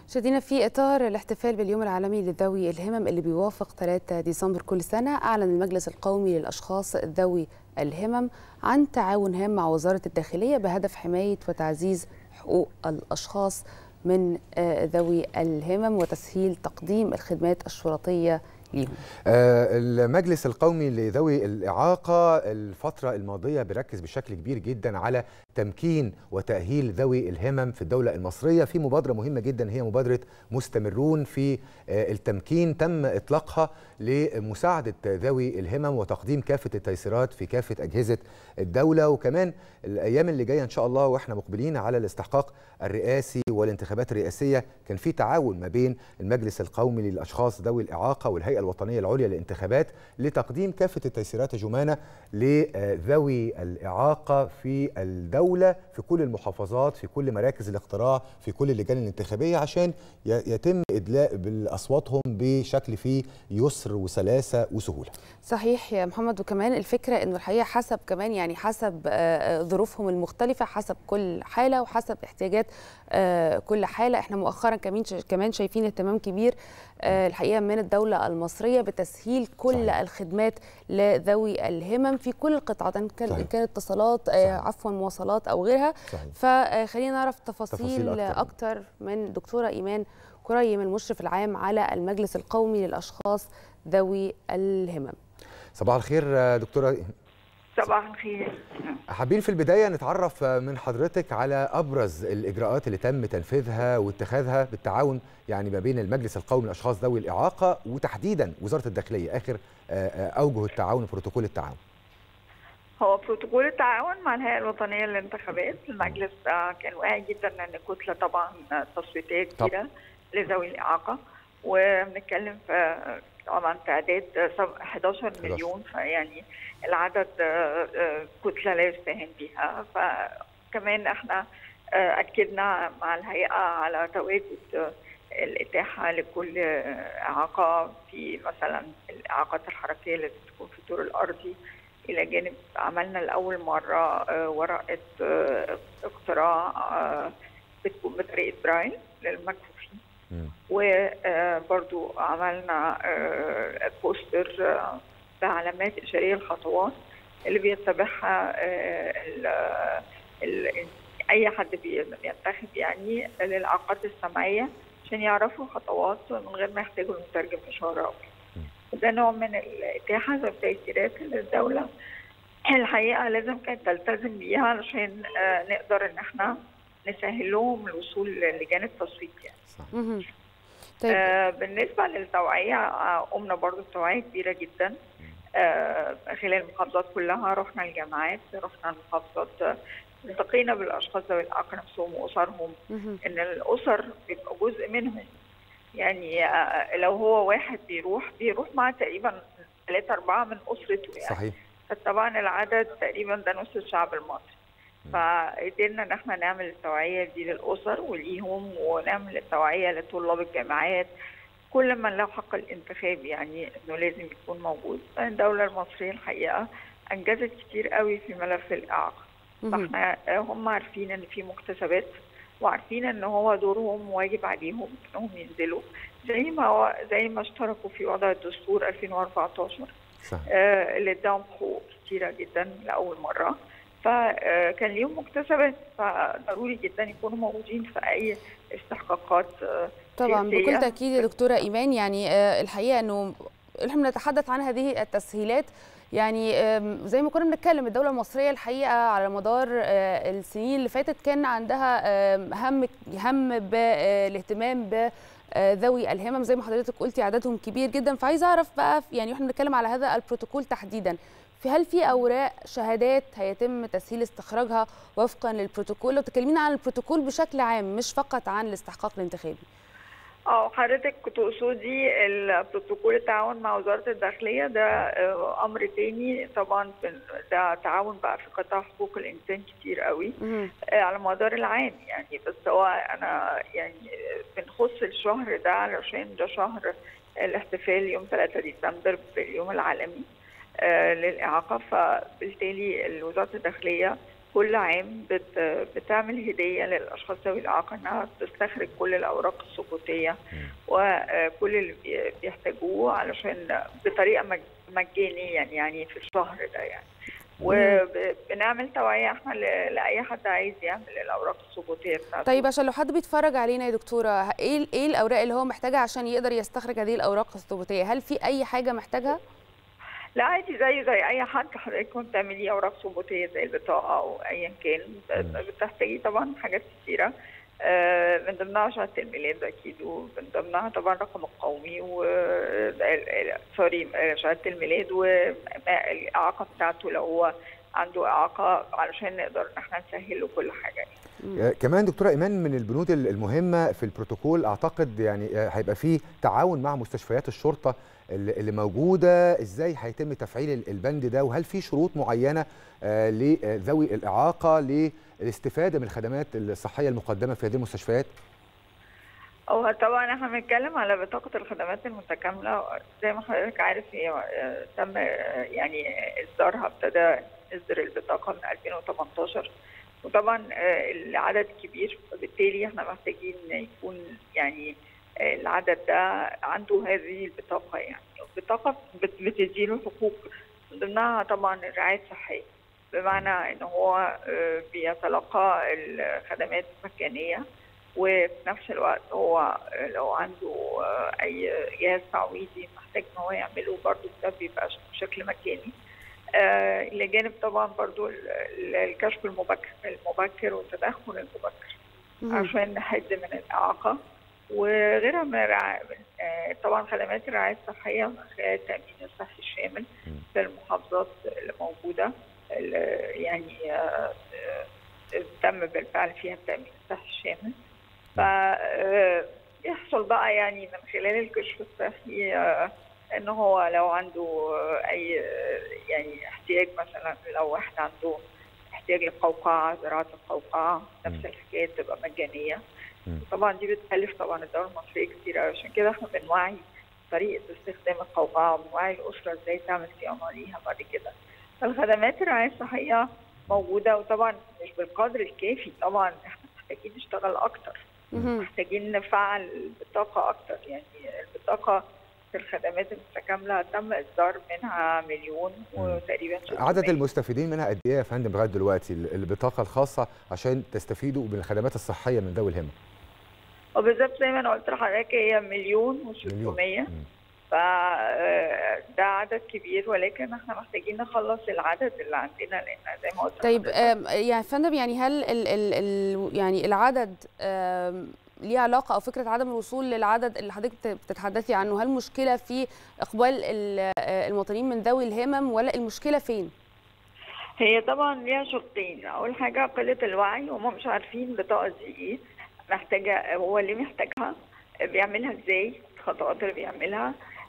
مشاهدينا في اطار الاحتفال باليوم العالمي لذوي الهمم اللي بيوافق 3 ديسمبر كل سنه اعلن المجلس القومي للاشخاص ذوي الهمم عن تعاون هام مع وزاره الداخليه بهدف حمايه وتعزيز حقوق الاشخاص من ذوي الهمم وتسهيل تقديم الخدمات الشرطيه ليهم. المجلس القومي لذوي الإعاقة الفترة الماضية بيركز بشكل كبير جدا على تمكين وتأهيل ذوي الهمم في الدولة المصرية في مبادرة مهمة جدا هي مبادرة مستمرون في التمكين تم إطلاقها لمساعدة ذوي الهمم وتقديم كافة التيسيرات في كافة أجهزة الدولة وكمان الأيام اللي جاية إن شاء الله وإحنا مقبلين على الاستحقاق الرئاسي والانتخابات الرئاسية كان في تعاون ما بين المجلس القومي للأشخاص ذوي الإعاقة والهيئة الوطنية العليا للانتخابات لتقديم كافة التيسيرات يا جمانة لذوي الإعاقة في الدولة في كل المحافظات في كل مراكز الاقتراع في كل اللجان الانتخابية عشان يتم إدلاء بأصواتهم بشكل فيه يسر وسلاسة وسهولة صحيح يا محمد وكمان الفكرة أنه الحقيقة حسب كمان يعني حسب ظروفهم المختلفة حسب كل حالة وحسب احتياجات كل حالة احنا مؤخرا كمان كمان شايفين اهتمام كبير الحقيقة من الدولة المصرية بتسهيل كل صحيح. الخدمات لذوي الهمم في كل القطاعات إن كان كان اتصالات عفوا مواصلات أو غيرها صحيح. فخلينا نعرف تفاصيل, تفاصيل أكتر. أكتر من دكتورة إيمان كريم المشرف العام على المجلس القومي للأشخاص ذوي الهمم صباح الخير دكتورة صباح الخير حابين في البداية نتعرف من حضرتك على أبرز الإجراءات اللي تم تنفيذها واتخاذها بالتعاون يعني ما بين المجلس القومي للأشخاص ذوي الإعاقة وتحديدا وزارة الداخلية آخر أوجه التعاون وبروتوكول التعاون هو بروتوكول التعاون مع الهيئة الوطنية للانتخابات المجلس كان واعي جدا ان كتلة طبعا تصويتية كبيرة لذوي الإعاقة وبنتكلم في طبعا تعداد 11 مليون فيعني العدد كتله لا يستهان بها فكمان احنا اكدنا مع الهيئه على تواجد الاتاحه لكل اعاقه في مثلا الاعاقات الحركيه اللي بتكون في الدور الارضي الى جانب عملنا لاول مره ورقه اقتراع بتكون بطريقه برايل للمكفوفين وبرضو عملنا بوستر بعلامات إشارية الخطوات اللي بيتبعها ال ال أي حد بينتخب يعني للإعاقات السمعية عشان يعرفوا خطوات من غير ما يحتاجوا لمترجم إشارة وده نوع من الإتاحة والتيسيرات اللي الدولة الحقيقة لازم كانت تلتزم بيها علشان نقدر إن احنا نسهل لهم الوصول للجان التصويت يعني. صح. طيب. آه بالنسبة للتوعية قمنا برضو بتوعية كبيرة جدا آه خلال المحافظات كلها رحنا الجامعات رحنا المحافظات التقينا بالاشخاص ذوي الاعاقه نفسهم واسرهم ان الاسر بيبقى جزء منهم يعني آه لو هو واحد بيروح بيروح مع تقريبا ثلاثة أربعة من أسرته يعني صحيح فطبعا العدد تقريبا ده نص الشعب المصري فقدرنا ان احنا نعمل التوعيه دي للاسر وليهم ونعمل التوعيه لطلاب الجامعات كل من له حق الانتخاب يعني انه لازم يكون موجود الدوله المصريه الحقيقه انجزت كتير قوي في ملف الاعاقه فاحنا هم عارفين ان في مكتسبات وعارفين ان هو دورهم واجب عليهم انهم ينزلوا زي ما هو زي ما اشتركوا في وضع الدستور 2014 صح. آه اللي اداهم حقوق كتيره جدا لاول مره فكان ليهم مكتسبات فضروري جدا يكونوا موجودين في اي استحقاقات طبعا بكل تاكيد يا دكتوره ايمان يعني الحقيقه انه احنا بنتحدث عن هذه التسهيلات يعني زي ما كنا بنتكلم الدوله المصريه الحقيقه على مدار السنين اللي فاتت كان عندها هم هم بالاهتمام ب ذوي الهمم زي ما حضرتك قلتي عددهم كبير جدا فعايزه اعرف بقى يعني احنا بنتكلم على هذا البروتوكول تحديدا في هل في اوراق شهادات هيتم تسهيل استخراجها وفقا للبروتوكول لو تكلمينا عن البروتوكول بشكل عام مش فقط عن الاستحقاق الانتخابي اه حضرتك تقصدي البروتوكول التعاون مع وزاره الداخليه ده امر تاني طبعا ده تعاون بقى في قطاع حقوق الانسان كتير قوي على مدار العام يعني بس هو انا يعني بنخص الشهر ده علشان ده شهر الاحتفال يوم 3 ديسمبر باليوم العالمي للاعاقه فبالتالي وزاره الداخليه كل عام بت بتعمل هديه للاشخاص ذوي الاعاقه انها تستخرج كل الاوراق الثبوتيه وكل اللي بيحتاجوه علشان بطريقه مجانيا يعني في الشهر ده يعني وبنعمل توعيه احنا لاي حد عايز يعمل الاوراق الثبوتيه بتاعته طيب عشان لو حد بيتفرج علينا يا دكتوره ايه ايه الاوراق اللي هو محتاجها عشان يقدر يستخرج هذه الاوراق الثبوتيه هل في اي حاجه محتاجها لا عادي زي زي اي حد حضرتك كنت تعملي اوراق ثبوتيه زي البطاقه او ايا كان بتحتاجي طبعا حاجات كثيره من ضمنها شهاده الميلاد اكيد ومن ضمنها طبعا الرقم القومي و سوري شهاده الميلاد والاعاقه بتاعته لو هو عنده اعاقه علشان نقدر ان احنا نسهل له كل حاجه يعني. كمان دكتوره ايمان من البنود المهمه في البروتوكول اعتقد يعني هيبقى فيه تعاون مع مستشفيات الشرطه اللي موجوده ازاي هيتم تفعيل البند ده وهل في شروط معينه لذوي الاعاقه للاستفاده من الخدمات الصحيه المقدمه في هذه المستشفيات؟ هو طبعا احنا بنتكلم على بطاقه الخدمات المتكامله زي ما حضرتك عارف هي تم يعني اصدارها ابتدى اصدر البطاقه من 2018 وطبعا العدد كبير فبالتالي احنا محتاجين يكون يعني العدد ده عنده هذه البطاقه يعني البطاقه بتديله حقوق من ضمنها طبعا الرعايه الصحيه بمعنى ان هو بيتلقى الخدمات مجانيه وفي نفس الوقت هو لو عنده اي جهاز تعويضي محتاج ان هو يعمله برضه ده بيبقى بشكل مجاني الى جانب طبعا برضه الكشف المبكر المبكر والتدخل المبكر عشان نحد من الاعاقه وغيرها من الرعاية طبعا خدمات الرعاية الصحية من خلال التأمين الصحي الشامل في المحافظات اللي موجودة اللي يعني تم بالفعل فيها التأمين الصحي الشامل فيحصل بقى يعني من خلال الكشف الصحي ان هو لو عنده اي يعني احتياج مثلا لو واحد عنده احتياج للقوقعه زراعه القوقعه نفس الحكايه تبقى مجانيه طبعا دي بتكلف طبعا الدوله المصريه كتير عشان كده احنا بنوعي طريقه استخدام القوقعه وبنوعي الاسره ازاي تعمل صيانه ليها بعد كده فالخدمات الرعايه الصحيه موجوده وطبعا مش بالقدر الكافي طبعا احنا محتاجين نشتغل اكتر محتاجين نفعل البطاقه اكتر يعني البطاقه في الخدمات المتكامله تم اصدار منها مليون وتقريبا عدد المستفيدين منها قد ايه يا فندم لغايه دلوقتي البطاقه الخاصه عشان تستفيدوا من الخدمات الصحيه من ذوي الهمه؟ وبالظبط زي ما انا قلت لحضرتك هي مليون و600 فده عدد كبير ولكن احنا محتاجين نخلص العدد اللي عندنا لان زي ما قلت طيب يعني فندم يعني هل ال ال ال يعني العدد ليه علاقه او فكره عدم الوصول للعدد اللي حضرتك بتتحدثي عنه هل مشكله في اقبال المواطنين من ذوي الهمم ولا المشكله فين هي طبعا ليها شقين اول حاجه قله الوعي هم مش عارفين البطاقه دي ايه محتاجه هو اللي محتاجها بيعملها ازاي الخطوات اللي بيعملها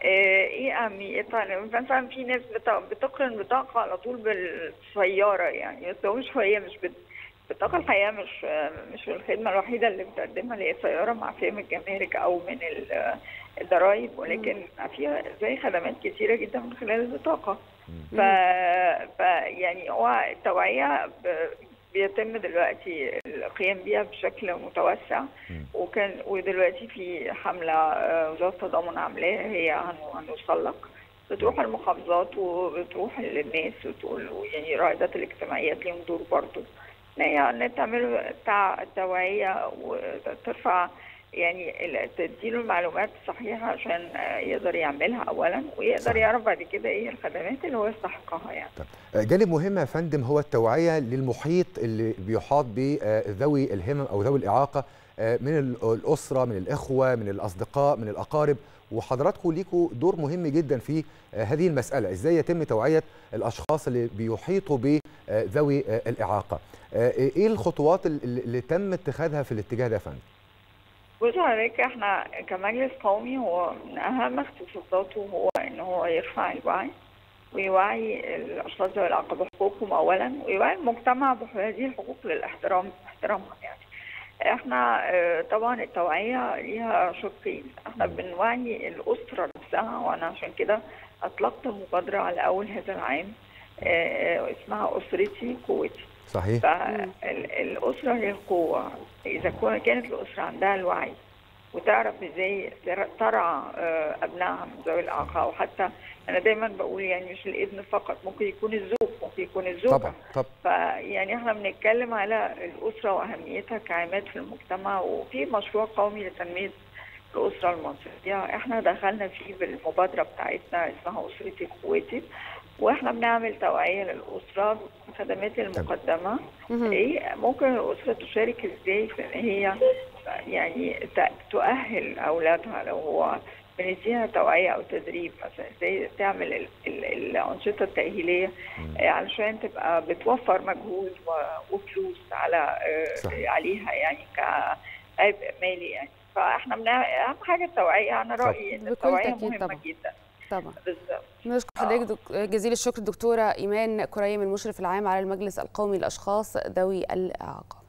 ايه اهميتها مثلا في ناس بتقرن بطاقه على طول بالسياره يعني بس هو مش هي مش بت... البطاقه الحقيقه مش مش الخدمه الوحيده اللي بتقدمها اللي هي سياره معفيه من الجمارك او من الضرايب ولكن فيها زي خدمات كتيره جدا من خلال البطاقه ف... ف يعني هو التوعيه ب... بيتم دلوقتي القيام بيها بشكل متوسع وكان ودلوقتي في حمله وزاره التضامن عاملاها هي هنوصل لك بتروح المحافظات وبتروح للناس وتقول يعني رائدات الاجتماعيات ليهم دور برضه ان تعملوا توعيه وترفع يعني تديله المعلومات الصحيحه عشان يقدر يعملها اولا ويقدر يعرف بعد كده ايه الخدمات اللي هو يستحقها يعني. طب جانب مهم يا فندم هو التوعيه للمحيط اللي بيحاط بذوي الهمم او ذوي الاعاقه من الاسره من الاخوه من الاصدقاء من الاقارب وحضراتكم ليكوا دور مهم جدا في هذه المساله ازاي يتم توعيه الاشخاص اللي بيحيطوا بذوي الاعاقه ايه الخطوات اللي تم اتخاذها في الاتجاه ده يا فندم بص حضرتك احنا كمجلس قومي هو من اهم اختصاصاته هو ان هو يرفع الوعي ويوعي الاشخاص ذوي الاعاقه بحقوقهم اولا ويوعي المجتمع بهذه الحقوق للاحترام احترامها يعني احنا طبعا التوعيه ليها شقين احنا بنوعي الاسره نفسها وانا عشان كده اطلقت مبادره على اول هذا العام اسمها اسرتي قوتي صحيح فالاسره هي القوه اذا كانت الاسره عندها الوعي وتعرف ازاي ترعى ابنائها من ذوي الاعاقه وحتى انا دايما بقول يعني مش الابن فقط ممكن يكون الزوج ممكن يكون الزوجه طبعا طبعا فيعني احنا بنتكلم على الاسره واهميتها كعماد في المجتمع وفي مشروع قومي لتنميه الاسره المصريه احنا دخلنا فيه بالمبادره بتاعتنا اسمها اسرتي اخواتي واحنا بنعمل توعيه للاسره بالخدمات المقدمه ايه ممكن الاسره تشارك ازاي في ان هي يعني تؤهل اولادها لو هو بنديها توعيه او تدريب مثلا ازاي تعمل ال ال الانشطه التاهيليه علشان تبقى بتوفر مجهود وفلوس على صحيح. عليها يعني كعبء مالي يعني فاحنا بنعمل اهم حاجه التوعيه انا رايي ان التوعيه مهمه طبعا. جدا طبعا بالظبط نشكر حضرتك دك... جزيل الشكر دكتوره ايمان كريم المشرف العام على المجلس القومي للاشخاص ذوي الاعاقه